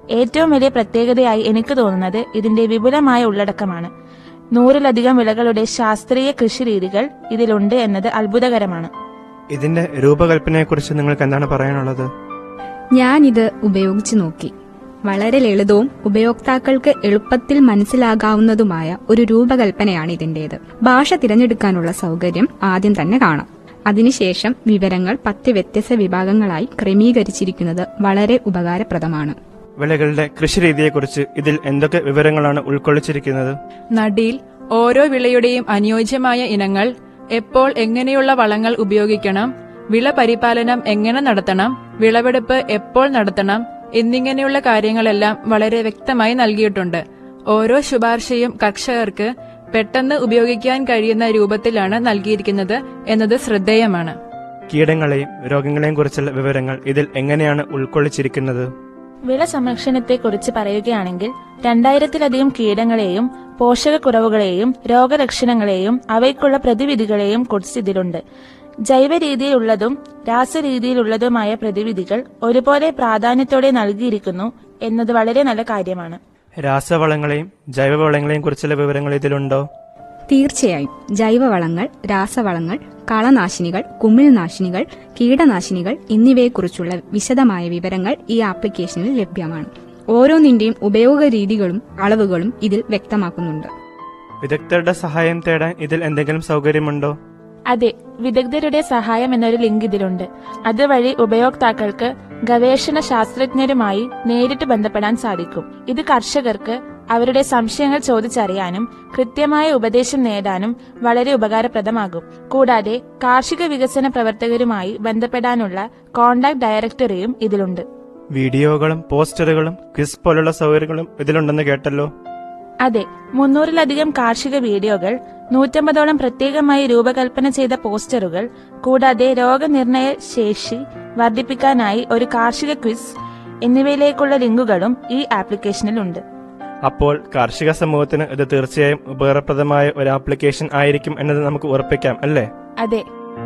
ഏറ്റവും വലിയ പ്രത്യേകതയായി എനിക്ക് തോന്നുന്നത് ഇതിന്റെ വിപുലമായ ഉള്ളടക്കമാണ് നൂറിലധികം വിളകളുടെ ശാസ്ത്രീയ കൃഷിരീതികൾ ഇതിലുണ്ട് എന്നത് അത്ഭുതകരമാണ് ഇതിന്റെ രൂപകൽപ്പനയെക്കുറിച്ച് നിങ്ങൾക്ക് എന്താണ് പറയാനുള്ളത് ഞാനിത് ഉപയോഗിച്ചു നോക്കി വളരെ ലളിതവും ഉപയോക്താക്കൾക്ക് എളുപ്പത്തിൽ മനസ്സിലാകാവുന്നതുമായ ഒരു രൂപകൽപ്പനയാണ് ഇതിന്റേത് ഭാഷ തിരഞ്ഞെടുക്കാനുള്ള സൗകര്യം ആദ്യം തന്നെ കാണാം അതിനുശേഷം വിവരങ്ങൾ പത്ത് വ്യത്യസ്ത വിഭാഗങ്ങളായി ക്രമീകരിച്ചിരിക്കുന്നത് വളരെ ഉപകാരപ്രദമാണ് വിളകളുടെ കൃഷിരീതിയെക്കുറിച്ച് ഇതിൽ എന്തൊക്കെ വിവരങ്ങളാണ് ഉൾക്കൊള്ളിച്ചിരിക്കുന്നത് നടിയിൽ ഓരോ വിളയുടെയും അനുയോജ്യമായ ഇനങ്ങൾ എപ്പോൾ എങ്ങനെയുള്ള വളങ്ങൾ ഉപയോഗിക്കണം വിള പരിപാലനം എങ്ങനെ നടത്തണം വിളവെടുപ്പ് എപ്പോൾ നടത്തണം എന്നിങ്ങനെയുള്ള കാര്യങ്ങളെല്ലാം വളരെ വ്യക്തമായി നൽകിയിട്ടുണ്ട് ഓരോ ശുപാർശയും കർഷകർക്ക് പെട്ടെന്ന് ഉപയോഗിക്കാൻ കഴിയുന്ന രൂപത്തിലാണ് നൽകിയിരിക്കുന്നത് എന്നത് ശ്രദ്ധേയമാണ് കീടങ്ങളെയും രോഗങ്ങളെയും കുറിച്ചുള്ള വിവരങ്ങൾ ഇതിൽ എങ്ങനെയാണ് ഉൾക്കൊള്ളിച്ചിരിക്കുന്നത് വിള സംരക്ഷണത്തെക്കുറിച്ച് പറയുകയാണെങ്കിൽ രണ്ടായിരത്തിലധികം കീടങ്ങളെയും പോഷകക്കുറവുകളെയും രോഗലക്ഷണങ്ങളെയും അവയ്ക്കുള്ള പ്രതിവിധികളെയും കുറിച്ച് ഇതിലുണ്ട് ജൈവ രീതിയിലുള്ളതും രാസരീതിയിലുള്ളതുമായ പ്രതിവിധികൾ ഒരുപോലെ പ്രാധാന്യത്തോടെ നൽകിയിരിക്കുന്നു എന്നത് വളരെ നല്ല കാര്യമാണ് രാസവളങ്ങളെയും ജൈവവളങ്ങളെയും കുറിച്ചുള്ള വിവരങ്ങൾ ഇതിലുണ്ടോ തീർച്ചയായും ജൈവവളങ്ങൾ രാസവളങ്ങൾ കളനാശിനികൾ കുമിൾനാശിനികൾ കീടനാശിനികൾ എന്നിവയെക്കുറിച്ചുള്ള വിശദമായ വിവരങ്ങൾ ഈ ആപ്ലിക്കേഷനിൽ ലഭ്യമാണ് ഓരോന്നിന്റെയും ഉപയോഗ രീതികളും അളവുകളും ഇതിൽ വ്യക്തമാക്കുന്നുണ്ട് വിദഗ്ധരുടെ സഹായം തേടാൻ ഇതിൽ എന്തെങ്കിലും സൗകര്യമുണ്ടോ അതെ വിദഗ്ധരുടെ സഹായം എന്നൊരു ലിങ്ക് ഇതിലുണ്ട് അതുവഴി ഉപയോക്താക്കൾക്ക് ഗവേഷണ ശാസ്ത്രജ്ഞരുമായി നേരിട്ട് ബന്ധപ്പെടാൻ സാധിക്കും ഇത് കർഷകർക്ക് അവരുടെ സംശയങ്ങൾ ചോദിച്ചറിയാനും കൃത്യമായ ഉപദേശം നേടാനും വളരെ ഉപകാരപ്രദമാകും കൂടാതെ കാർഷിക വികസന പ്രവർത്തകരുമായി ബന്ധപ്പെടാനുള്ള കോൺടാക്ട് ഡയറക്ടറിയും ഇതിലുണ്ട് വീഡിയോകളും പോസ്റ്ററുകളും ക്വിസ് പോലുള്ള സൗകര്യങ്ങളും ഇതിലുണ്ടെന്ന് കേട്ടല്ലോ അതെ മുന്നൂറിലധികം കാർഷിക വീഡിയോകൾ നൂറ്റമ്പതോളം പ്രത്യേകമായി രൂപകൽപ്പന ചെയ്ത പോസ്റ്ററുകൾ കൂടാതെ രോഗനിർണയ ശേഷി വർദ്ധിപ്പിക്കാനായി ഒരു കാർഷിക ക്വിസ് എന്നിവയിലേക്കുള്ള ലിങ്കുകളും ഈ ആപ്ലിക്കേഷനിലുണ്ട് അപ്പോൾ കാർഷിക സമൂഹത്തിന് ഇത് തീർച്ചയായും ഉപകാരപ്രദമായ ഒരു ആപ്ലിക്കേഷൻ ആയിരിക്കും എന്നത് നമുക്ക് ഉറപ്പിക്കാം അല്ലേ അതെ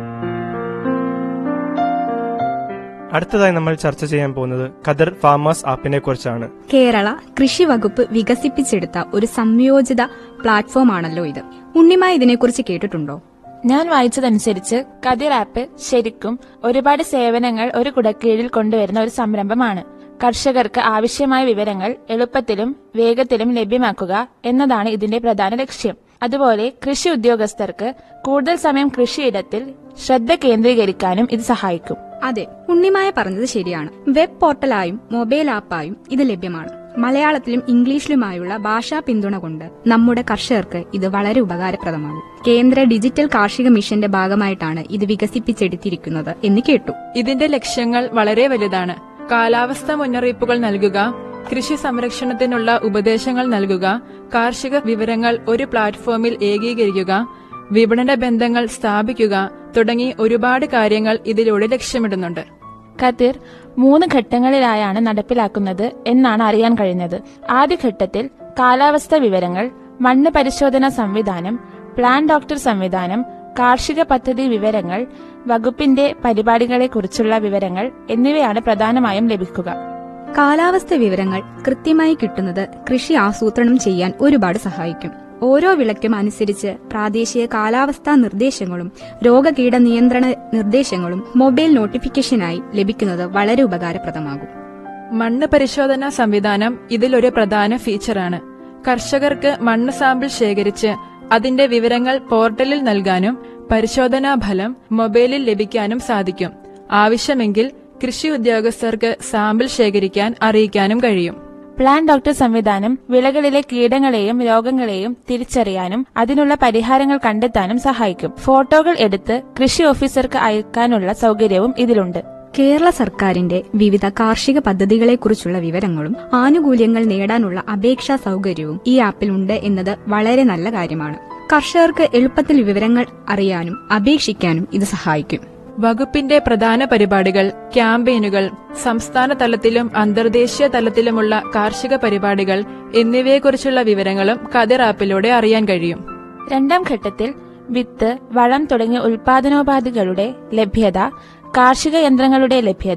അടുത്തതായി നമ്മൾ ചർച്ച ചെയ്യാൻ പോകുന്നത് ഖദർ ഫാമേഴ്സ് ആപ്പിനെ കുറിച്ചാണ് കേരള കൃഷി വകുപ്പ് വികസിപ്പിച്ചെടുത്ത ഒരു സംയോജിത പ്ലാറ്റ്ഫോമാണല്ലോ ഇത് ഉണ്ണിമായ ഇതിനെക്കുറിച്ച് കേട്ടിട്ടുണ്ടോ ഞാൻ വായിച്ചതനുസരിച്ച് കതിർ ആപ്പ് ശരിക്കും ഒരുപാട് സേവനങ്ങൾ ഒരു കുടക്കീഴിൽ കൊണ്ടുവരുന്ന ഒരു സംരംഭമാണ് കർഷകർക്ക് ആവശ്യമായ വിവരങ്ങൾ എളുപ്പത്തിലും വേഗത്തിലും ലഭ്യമാക്കുക എന്നതാണ് ഇതിന്റെ പ്രധാന ലക്ഷ്യം അതുപോലെ കൃഷി ഉദ്യോഗസ്ഥർക്ക് കൂടുതൽ സമയം കൃഷിയിടത്തിൽ ശ്രദ്ധ കേന്ദ്രീകരിക്കാനും ഇത് സഹായിക്കും അതെ ഉണ്ണിമായ പറഞ്ഞത് ശരിയാണ് വെബ് പോർട്ടലായും മൊബൈൽ ആപ്പായും ഇത് ലഭ്യമാണ് മലയാളത്തിലും ഇംഗ്ലീഷിലുമായുള്ള ഭാഷാ പിന്തുണ കൊണ്ട് നമ്മുടെ കർഷകർക്ക് ഇത് വളരെ ഉപകാരപ്രദമാകും കേന്ദ്ര ഡിജിറ്റൽ കാർഷിക മിഷന്റെ ഭാഗമായിട്ടാണ് ഇത് വികസിപ്പിച്ചെടുത്തിരിക്കുന്നത് എന്ന് കേട്ടു ഇതിന്റെ ലക്ഷ്യങ്ങൾ വളരെ വലുതാണ് കാലാവസ്ഥ മുന്നറിയിപ്പുകൾ നൽകുക കൃഷി സംരക്ഷണത്തിനുള്ള ഉപദേശങ്ങൾ നൽകുക കാർഷിക വിവരങ്ങൾ ഒരു പ്ലാറ്റ്ഫോമിൽ ഏകീകരിക്കുക വിപണന ബന്ധങ്ങൾ സ്ഥാപിക്കുക തുടങ്ങി ഒരുപാട് കാര്യങ്ങൾ ഇതിലൂടെ ലക്ഷ്യമിടുന്നുണ്ട് കതിർ മൂന്ന് ഘട്ടങ്ങളിലായാണ് നടപ്പിലാക്കുന്നത് എന്നാണ് അറിയാൻ കഴിഞ്ഞത് ആദ്യഘട്ടത്തിൽ കാലാവസ്ഥ വിവരങ്ങൾ മണ്ണ് പരിശോധന സംവിധാനം പ്ലാൻ ഡോക്ടർ സംവിധാനം കാർഷിക പദ്ധതി വിവരങ്ങൾ വകുപ്പിന്റെ പരിപാടികളെക്കുറിച്ചുള്ള വിവരങ്ങൾ എന്നിവയാണ് പ്രധാനമായും ലഭിക്കുക കാലാവസ്ഥ വിവരങ്ങൾ കൃത്യമായി കിട്ടുന്നത് കൃഷി ആസൂത്രണം ചെയ്യാൻ ഒരുപാട് സഹായിക്കും ഓരോ വിളയ്ക്കും അനുസരിച്ച് പ്രാദേശിക കാലാവസ്ഥാ നിർദ്ദേശങ്ങളും രോഗകീട നിയന്ത്രണ നിർദ്ദേശങ്ങളും മൊബൈൽ നോട്ടിഫിക്കേഷനായി ലഭിക്കുന്നത് വളരെ ഉപകാരപ്രദമാകും മണ്ണ് പരിശോധനാ സംവിധാനം ഇതിലൊരു പ്രധാന ഫീച്ചറാണ് കർഷകർക്ക് മണ്ണ് സാമ്പിൾ ശേഖരിച്ച് അതിന്റെ വിവരങ്ങൾ പോർട്ടലിൽ നൽകാനും പരിശോധനാ ഫലം മൊബൈലിൽ ലഭിക്കാനും സാധിക്കും ആവശ്യമെങ്കിൽ കൃഷി ഉദ്യോഗസ്ഥർക്ക് സാമ്പിൾ ശേഖരിക്കാൻ അറിയിക്കാനും കഴിയും പ്ലാൻ ഡോക്ടർ സംവിധാനം വിളകളിലെ കീടങ്ങളെയും രോഗങ്ങളെയും തിരിച്ചറിയാനും അതിനുള്ള പരിഹാരങ്ങൾ കണ്ടെത്താനും സഹായിക്കും ഫോട്ടോകൾ എടുത്ത് കൃഷി ഓഫീസർക്ക് അയക്കാനുള്ള സൗകര്യവും ഇതിലുണ്ട് കേരള സർക്കാരിന്റെ വിവിധ കാർഷിക പദ്ധതികളെക്കുറിച്ചുള്ള വിവരങ്ങളും ആനുകൂല്യങ്ങൾ നേടാനുള്ള അപേക്ഷാ സൗകര്യവും ഈ ആപ്പിൽ ഉണ്ട് എന്നത് വളരെ നല്ല കാര്യമാണ് കർഷകർക്ക് എളുപ്പത്തിൽ വിവരങ്ങൾ അറിയാനും അപേക്ഷിക്കാനും ഇത് സഹായിക്കും വകുപ്പിന്റെ പ്രധാന പരിപാടികൾ ക്യാമ്പയിനുകൾ സംസ്ഥാന തലത്തിലും അന്തർദേശീയ തലത്തിലുമുള്ള കാർഷിക പരിപാടികൾ എന്നിവയെക്കുറിച്ചുള്ള വിവരങ്ങളും കതിർ ആപ്പിലൂടെ അറിയാൻ കഴിയും രണ്ടാം ഘട്ടത്തിൽ വിത്ത് വളം തുടങ്ങിയ ഉൽപാദനോപാധികളുടെ ലഭ്യത കാർഷിക യന്ത്രങ്ങളുടെ ലഭ്യത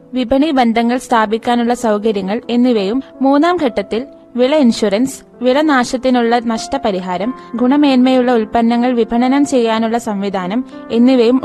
വിപണി ബന്ധങ്ങൾ സ്ഥാപിക്കാനുള്ള സൗകര്യങ്ങൾ എന്നിവയും മൂന്നാം ഘട്ടത്തിൽ വിള ഇൻഷുറൻസ് വിളനാശത്തിനുള്ള നഷ്ടപരിഹാരം ഗുണമേന്മയുള്ള ഉൽപ്പന്നങ്ങൾ വിപണനം ചെയ്യാനുള്ള സംവിധാനം എന്നിവയും